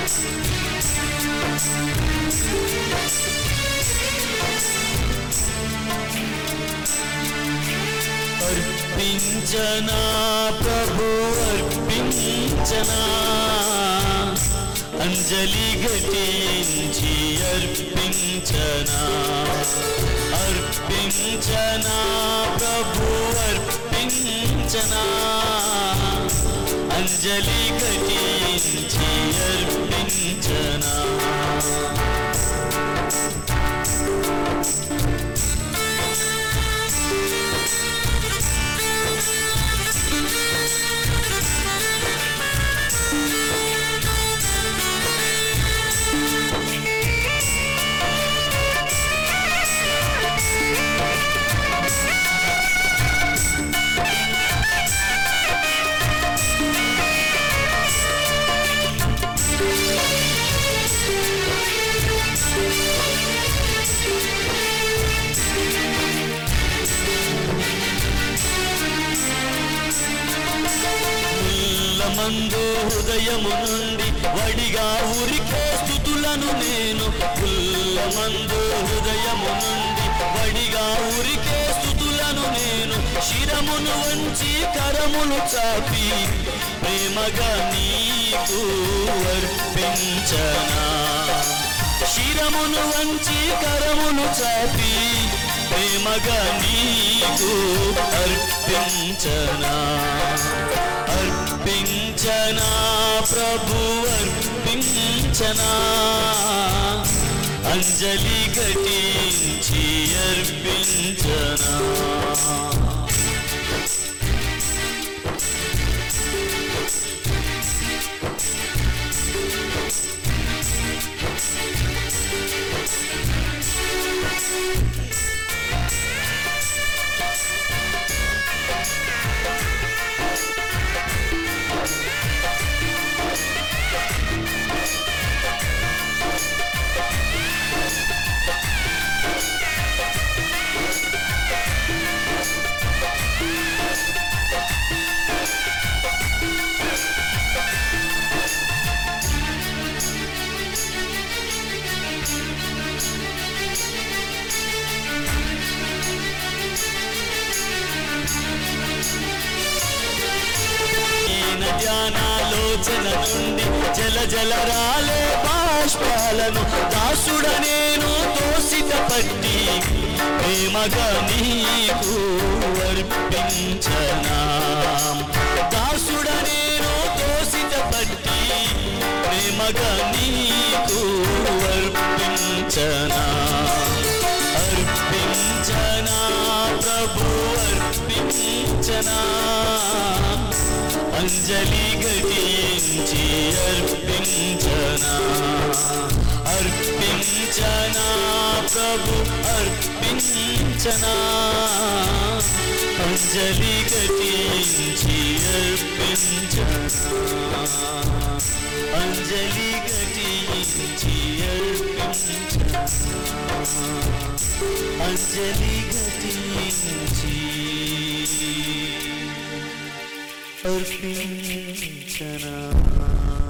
అర్పించనా ప్రభు అర్పించనా అంజలి ఘటించి అర్పించనా అర్పించనా ప్రభు అర్పించనా అంజలి ఘటించి అర్పించనా మందు హృదయము నుండి వడిగా ఉరికే స్థుతులను నేను మందు హృదయము నుండి వడిగా ఉరికే స్థుతులను నేను శిరమును వంచి కరములు చాపి ప్రేమగా నీకు అర్పించనా శిరమును వంచి కరములు చాపి ప్రేమగా నీకు అర్పించనా అర్పించనా ప్రభు అర్పించనా అంజలి ఘటించి అర్పించనా ఈయన ధ్యానాలోచన నుండి జల జల రాలే బాష్పాలను దాసుడ నేను తోసిట పట్టి ప్రేమగా నీకు అర్పించనా దాసుడ నేను తోసిట పట్టి ప్రేమగా నీకు అర్పించనా అర్పించనా ప్రభు అర్పించనా అంజలి ఘటించి అర్పించనా అర్పించనా ప్రభు అర్పించనా అంజలి ఘటించి అర్పించనా అంజలి ఘటించి అర్పించనా అంజలి ఘటించి అర్పించనా